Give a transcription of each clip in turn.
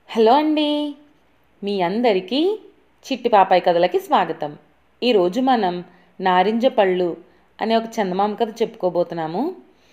hello అండి మీ అందరికీ చిట్టి పాపాయి కథలకి స్వాగతం ఈరోజు మనం నారింజ పళ్ళు అనే ఒక చందమామ కథ చెప్పుకోబోతున్నాము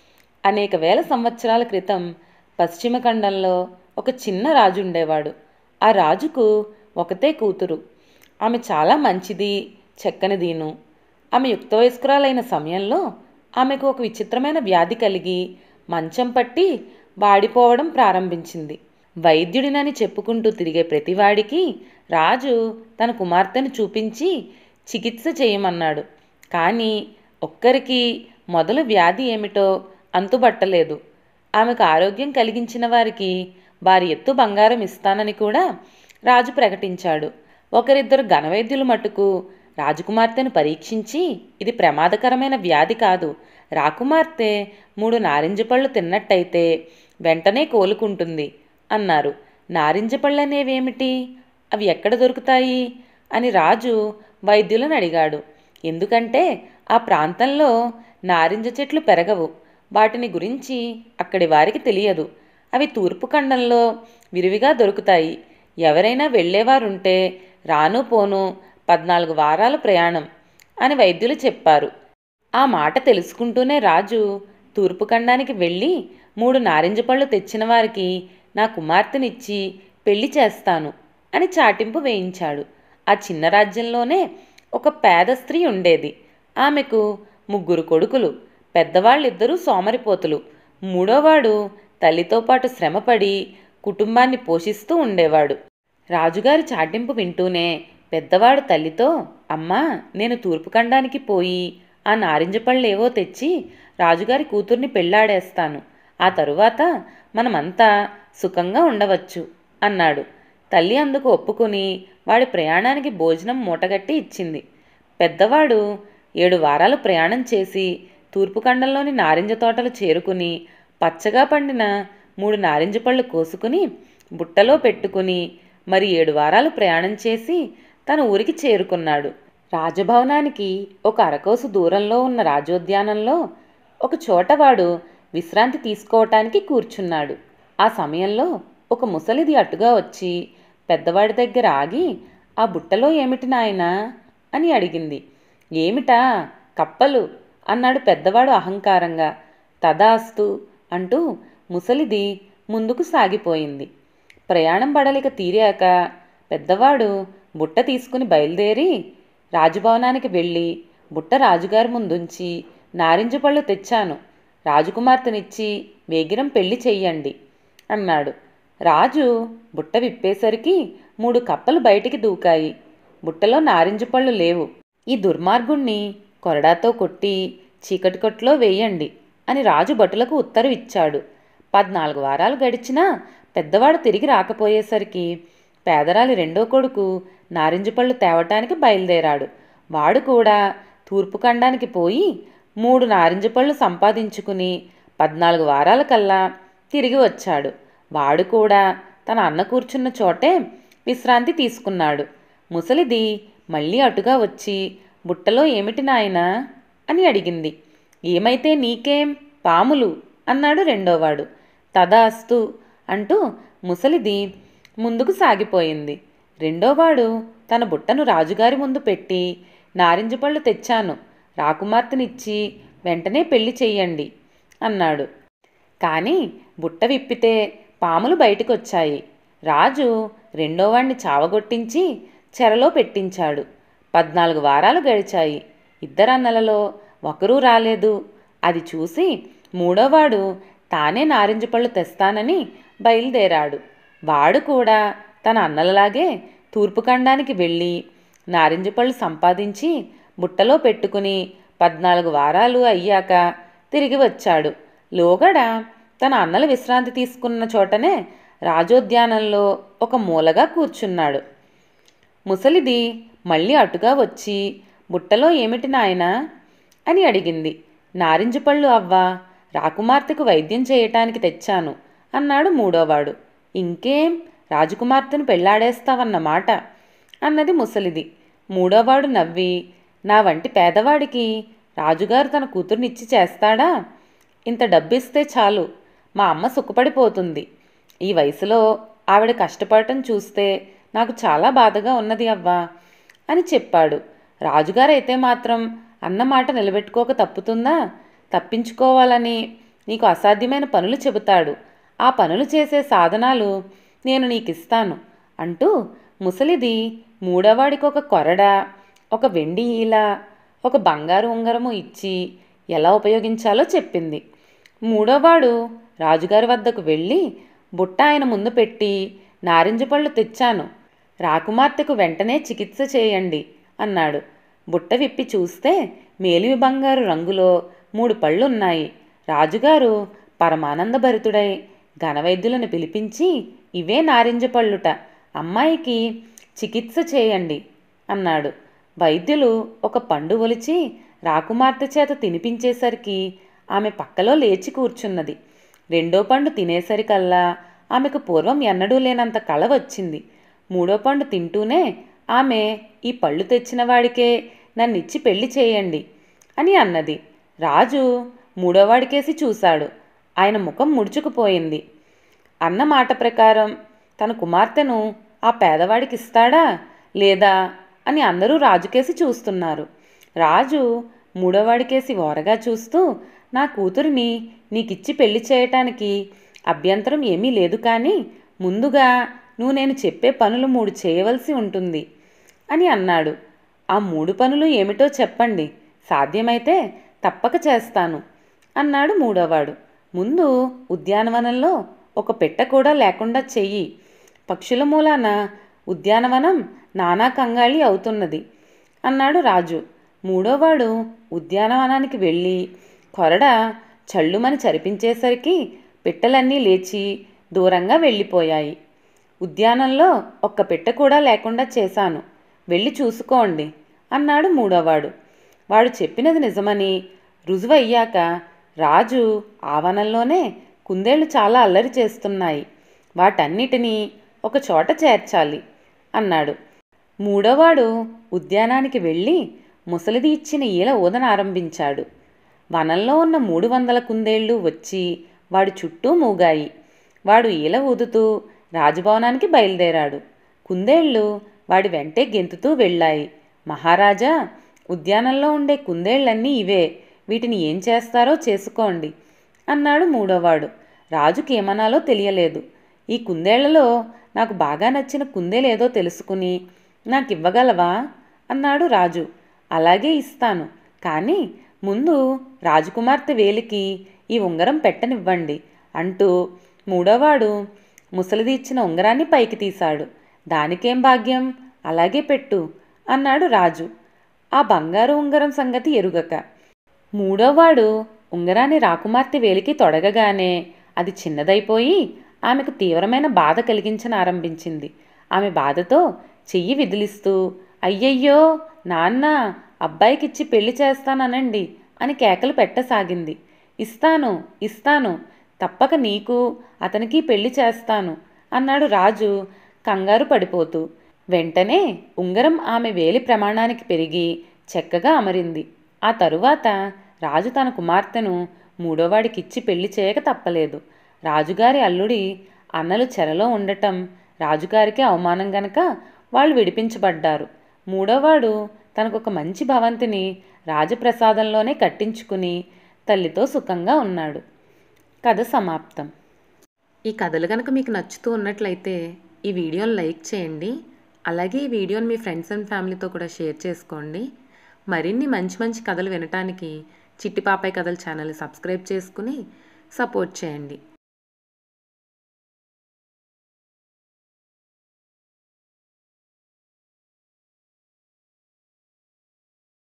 అనేక వేల సంవత్సరాల క్రితం పశ్చిమ ఖండంలో ఒక చిన్న రాజు ఉండేవాడు ఆ రాజుకు ఒకతే కూతురు ఆమె చాలా మంచిది చక్కని దీను ఆమె యుక్త వయస్కురాలైన సమయంలో ఆమెకు ఒక విచిత్రమైన వ్యాధి కలిగి మంచం పట్టి వాడిపోవడం ప్రారంభించింది వైద్యుడినని చెప్పుకుంటూ తిరిగే ప్రతివాడికి రాజు తన కుమార్తెను చూపించి చికిత్స చేయమన్నాడు కానీ ఒక్కరికి మొదలు వ్యాధి ఏమిటో అంతుబట్టలేదు ఆమెకు ఆరోగ్యం కలిగించిన వారికి వారి ఎత్తు బంగారం ఇస్తానని కూడా రాజు ప్రకటించాడు ఒకరిద్దరు ఘనవైద్యులు మటుకు రాజకుమార్తెను పరీక్షించి ఇది ప్రమాదకరమైన వ్యాధి కాదు రాకుమార్తె మూడు నారింజ పళ్ళు తిన్నట్టయితే వెంటనే కోలుకుంటుంది అన్నారు నారింజ పళ్ళు అనేవేమిటి అవి ఎక్కడ దొరుకుతాయి అని రాజు వైద్యులను అడిగాడు ఎందుకంటే ఆ ప్రాంతంలో నారింజ చెట్లు పెరగవు వాటిని గురించి అక్కడి వారికి తెలియదు అవి తూర్పు ఖండంలో విరివిగా దొరుకుతాయి ఎవరైనా వెళ్ళేవారుంటే రాను పోను పద్నాలుగు వారాల ప్రయాణం అని వైద్యులు చెప్పారు ఆ మాట తెలుసుకుంటూనే రాజు తూర్పు ఖండానికి వెళ్ళి మూడు నారింజ పళ్ళు తెచ్చిన వారికి నా కుమార్తెనిచ్చి పెళ్లి చేస్తాను అని చాటింపు వేయించాడు ఆ చిన్న రాజ్యంలోనే ఒక పేద స్త్రీ ఉండేది ఆమెకు ముగ్గురు కొడుకులు పెద్దవాళ్ళిద్దరూ సోమరిపోతులు మూడోవాడు తల్లితో పాటు శ్రమపడి కుటుంబాన్ని పోషిస్తూ ఉండేవాడు రాజుగారి చాటింపు వింటూనే పెద్దవాడు తల్లితో అమ్మా నేను తూర్పు ఖండానికి పోయి ఆ నారింజ పళ్ళేవో తెచ్చి రాజుగారి కూతుర్ని పెళ్ళాడేస్తాను ఆ తరువాత మనమంతా సుఖంగా ఉండవచ్చు అన్నాడు తల్లి అందుకు ఒప్పుకుని వాడి ప్రయాణానికి భోజనం మూటగట్టి ఇచ్చింది పెద్దవాడు ఏడు వారాలు ప్రయాణం చేసి తూర్పు ఖండంలోని నారింజ తోటలు చేరుకుని పచ్చగా పండిన మూడు నారింజ పళ్ళు కోసుకుని బుట్టలో పెట్టుకుని మరి ఏడు వారాలు ప్రయాణం చేసి తన ఊరికి చేరుకున్నాడు రాజభవనానికి ఒక అరకోసు దూరంలో ఉన్న రాజోద్యానంలో ఒక చోట వాడు విశ్రాంతి తీసుకోవటానికి కూర్చున్నాడు ఆ సమయంలో ఒక ముసలిది అటుగా వచ్చి పెద్దవాడి దగ్గర ఆగి ఆ బుట్టలో ఏమిటి నాయనా అని అడిగింది ఏమిటా కప్పలు అన్నాడు పెద్దవాడు అహంకారంగా తదాస్తు అంటూ ముసలిది ముందుకు సాగిపోయింది ప్రయాణం బడలిక తీరాక పెద్దవాడు బుట్ట తీసుకుని బయలుదేరి రాజభవనానికి వెళ్ళి బుట్ట రాజుగారి ముందుంచి నారింజ పళ్ళు తెచ్చాను రాజకుమార్తెనిచ్చి వేగిరం పెళ్లి చెయ్యండి అన్నాడు రాజు బుట్ట విప్పేసరికి మూడు కప్పలు బయటికి దూకాయి బుట్టలో నారింజ పళ్ళు లేవు ఈ దుర్మార్గుణ్ణి కొరడాతో కొట్టి చీకటి కొట్లో వేయండి అని రాజు భటులకు ఉత్తర్వు ఇచ్చాడు పద్నాలుగు వారాలు గడిచినా పెద్దవాడు తిరిగి రాకపోయేసరికి పేదరాలి రెండో కొడుకు నారింజ పళ్ళు తేవటానికి బయలుదేరాడు వాడు కూడా తూర్పు ఖండానికి పోయి మూడు నారింజ పళ్ళు సంపాదించుకుని పద్నాలుగు వారాల కల్లా తిరిగి వచ్చాడు వాడు కూడా తన అన్న కూర్చున్న చోటే విశ్రాంతి తీసుకున్నాడు ముసలిది మళ్ళీ అటుగా వచ్చి బుట్టలో ఏమిటి నాయనా అని అడిగింది ఏమైతే నీకేం పాములు అన్నాడు రెండోవాడు తదాస్తు అంటూ ముసలిది ముందుకు సాగిపోయింది రెండోవాడు తన బుట్టను రాజుగారి ముందు పెట్టి నారింజ పళ్ళు తెచ్చాను రాకుమార్తెనిచ్చి వెంటనే పెళ్లి చెయ్యండి అన్నాడు కానీ బుట్ట విప్పితే పాములు బయటకొచ్చాయి రాజు రెండోవాణ్ణి చావగొట్టించి చెరలో పెట్టించాడు పద్నాలుగు వారాలు గడిచాయి ఇద్దరన్నలలో ఒకరూ రాలేదు అది చూసి మూడోవాడు తానే నారింజ పళ్ళు తెస్తానని బయలుదేరాడు వాడు కూడా తన అన్నలలాగే తూర్పు ఖండానికి వెళ్ళి నారింజ పళ్ళు సంపాదించి బుట్టలో పెట్టుకుని పద్నాలుగు వారాలు అయ్యాక తిరిగి వచ్చాడు లోగడ తన అన్నల విశ్రాంతి తీసుకున్న చోటనే రాజోద్యానంలో ఒక మూలగా కూర్చున్నాడు ముసలిది మళ్ళీ అటుగా వచ్చి బుట్టలో ఏమిటి నాయనా అని అడిగింది నారింజ పళ్ళు అవ్వా రాకుమార్తెకు వైద్యం చేయటానికి తెచ్చాను అన్నాడు మూడోవాడు ఇంకేం రాజకుమార్తెను పెళ్లాడేస్తావన్నమాట అన్నది ముసలిది మూడోవాడు నవ్వి నా వంటి పేదవాడికి రాజుగారు తన కూతుర్నిచ్చి చేస్తాడా ఇంత డబ్బిస్తే చాలు మా అమ్మ సుఖపడిపోతుంది ఈ వయసులో ఆవిడ కష్టపడటం చూస్తే నాకు చాలా బాధగా ఉన్నది అవ్వా అని చెప్పాడు రాజుగారైతే మాత్రం అన్నమాట నిలబెట్టుకోక తప్పుతుందా తప్పించుకోవాలని నీకు అసాధ్యమైన పనులు చెబుతాడు ఆ పనులు చేసే సాధనాలు నేను నీకిస్తాను అంటూ ముసలిది మూడవాడికి ఒక కొరడ ఒక వెండి ఈల ఒక బంగారు ఉంగరము ఇచ్చి ఎలా ఉపయోగించాలో చెప్పింది మూడోవాడు రాజుగారి వద్దకు వెళ్ళి బుట్ట ఆయన ముందు పెట్టి నారింజ పళ్ళు తెచ్చాను రాకుమార్తెకు వెంటనే చికిత్స చేయండి అన్నాడు బుట్ట విప్పి చూస్తే మేలిమి బంగారు రంగులో మూడు పళ్ళున్నాయి రాజుగారు పరమానందభరితుడై ఘనవైద్యులను పిలిపించి ఇవే నారింజ పళ్ళుట అమ్మాయికి చికిత్స చేయండి అన్నాడు వైద్యులు ఒక పండు ఒలిచి రాకుమార్తె చేత తినిపించేసరికి ఆమె పక్కలో లేచి కూర్చున్నది రెండో పండు తినేసరికల్లా ఆమెకు పూర్వం ఎన్నడూ లేనంత కళ వచ్చింది మూడో పండు తింటూనే ఆమె ఈ పళ్ళు తెచ్చిన వాడికే నన్నిచ్చి పెళ్లి చేయండి అని అన్నది రాజు మూడోవాడికేసి చూశాడు ఆయన ముఖం ముడుచుకుపోయింది అన్న మాట ప్రకారం తన కుమార్తెను ఆ పేదవాడికి ఇస్తాడా లేదా అని అందరూ రాజుకేసి చూస్తున్నారు రాజు మూడోవాడికేసి ఓరగా చూస్తూ నా కూతురిని నీకిచ్చి పెళ్లి చేయటానికి అభ్యంతరం ఏమీ లేదు కానీ ముందుగా నువ్వు నేను చెప్పే పనులు మూడు చేయవలసి ఉంటుంది అని అన్నాడు ఆ మూడు పనులు ఏమిటో చెప్పండి సాధ్యమైతే తప్పక చేస్తాను అన్నాడు మూడోవాడు ముందు ఉద్యానవనంలో ఒక పెట్ట కూడా లేకుండా చెయ్యి పక్షుల మూలాన ఉద్యానవనం నానా కంగాళి అవుతున్నది అన్నాడు రాజు మూడోవాడు ఉద్యానవనానికి వెళ్ళి కొరడ చల్లుమని చరిపించేసరికి పిట్టలన్నీ లేచి దూరంగా వెళ్ళిపోయాయి ఉద్యానంలో ఒక్క పెట్ట కూడా లేకుండా చేశాను వెళ్ళి చూసుకోండి అన్నాడు మూడోవాడు వాడు చెప్పినది నిజమని రుజువయ్యాక రాజు ఆవనంలోనే కుందేళ్లు చాలా అల్లరి చేస్తున్నాయి వాటన్నిటినీ ఒక చోట చేర్చాలి అన్నాడు మూడోవాడు ఉద్యానానికి వెళ్ళి ముసలిది ఇచ్చిన ఈల ఊదన ఆరంభించాడు వనంలో ఉన్న మూడు వందల కుందేళ్లు వచ్చి వాడి చుట్టూ మూగాయి వాడు ఈల ఊదుతూ రాజభవనానికి బయలుదేరాడు కుందేళ్లు వాడి వెంటే గెంతుతూ వెళ్ళాయి మహారాజా ఉద్యానంలో ఉండే కుందేళ్లన్నీ ఇవే వీటిని ఏం చేస్తారో చేసుకోండి అన్నాడు మూడోవాడు రాజుకి ఏమనాలో తెలియలేదు ఈ కుందేళ్లలో నాకు బాగా నచ్చిన కుందేలేదో తెలుసుకుని నాకు ఇవ్వగలవా అన్నాడు రాజు అలాగే ఇస్తాను కానీ ముందు రాజకుమార్తె వేలికి ఈ ఉంగరం పెట్టనివ్వండి అంటూ మూడోవాడు ముసలిది ఇచ్చిన ఉంగరాన్ని పైకి తీశాడు దానికేం భాగ్యం అలాగే పెట్టు అన్నాడు రాజు ఆ బంగారు ఉంగరం సంగతి ఎరుగక మూడోవాడు ఉంగరాన్ని రాకుమార్తె వేలికి తొడగగానే అది చిన్నదైపోయి ఆమెకు తీవ్రమైన బాధ కలిగించనారంభించింది ఆమె బాధతో చెయ్యి విదిలిస్తూ అయ్యయ్యో నాన్న అబ్బాయికిచ్చి పెళ్లి చేస్తాననండి అని కేకలు పెట్టసాగింది ఇస్తాను ఇస్తాను తప్పక నీకు అతనికి పెళ్లి చేస్తాను అన్నాడు రాజు కంగారు పడిపోతూ వెంటనే ఉంగరం ఆమె వేలి ప్రమాణానికి పెరిగి చక్కగా అమరింది ఆ తరువాత రాజు తన కుమార్తెను మూడోవాడికిచ్చి పెళ్లి చేయక తప్పలేదు రాజుగారి అల్లుడి అన్నలు చెరలో ఉండటం రాజుగారికి అవమానం గనక వాళ్ళు విడిపించబడ్డారు మూడోవాడు తనకొక మంచి భవంతిని రాజప్రసాదంలోనే కట్టించుకుని తల్లితో సుఖంగా ఉన్నాడు కథ సమాప్తం ఈ కథలు కనుక మీకు నచ్చుతూ ఉన్నట్లయితే ఈ వీడియోని లైక్ చేయండి అలాగే ఈ వీడియోని మీ ఫ్రెండ్స్ అండ్ ఫ్యామిలీతో కూడా షేర్ చేసుకోండి మరిన్ని మంచి మంచి కథలు వినటానికి చిట్టి పాపాయ్ కథల ఛానల్ని సబ్స్క్రైబ్ చేసుకుని సపోర్ట్ చేయండి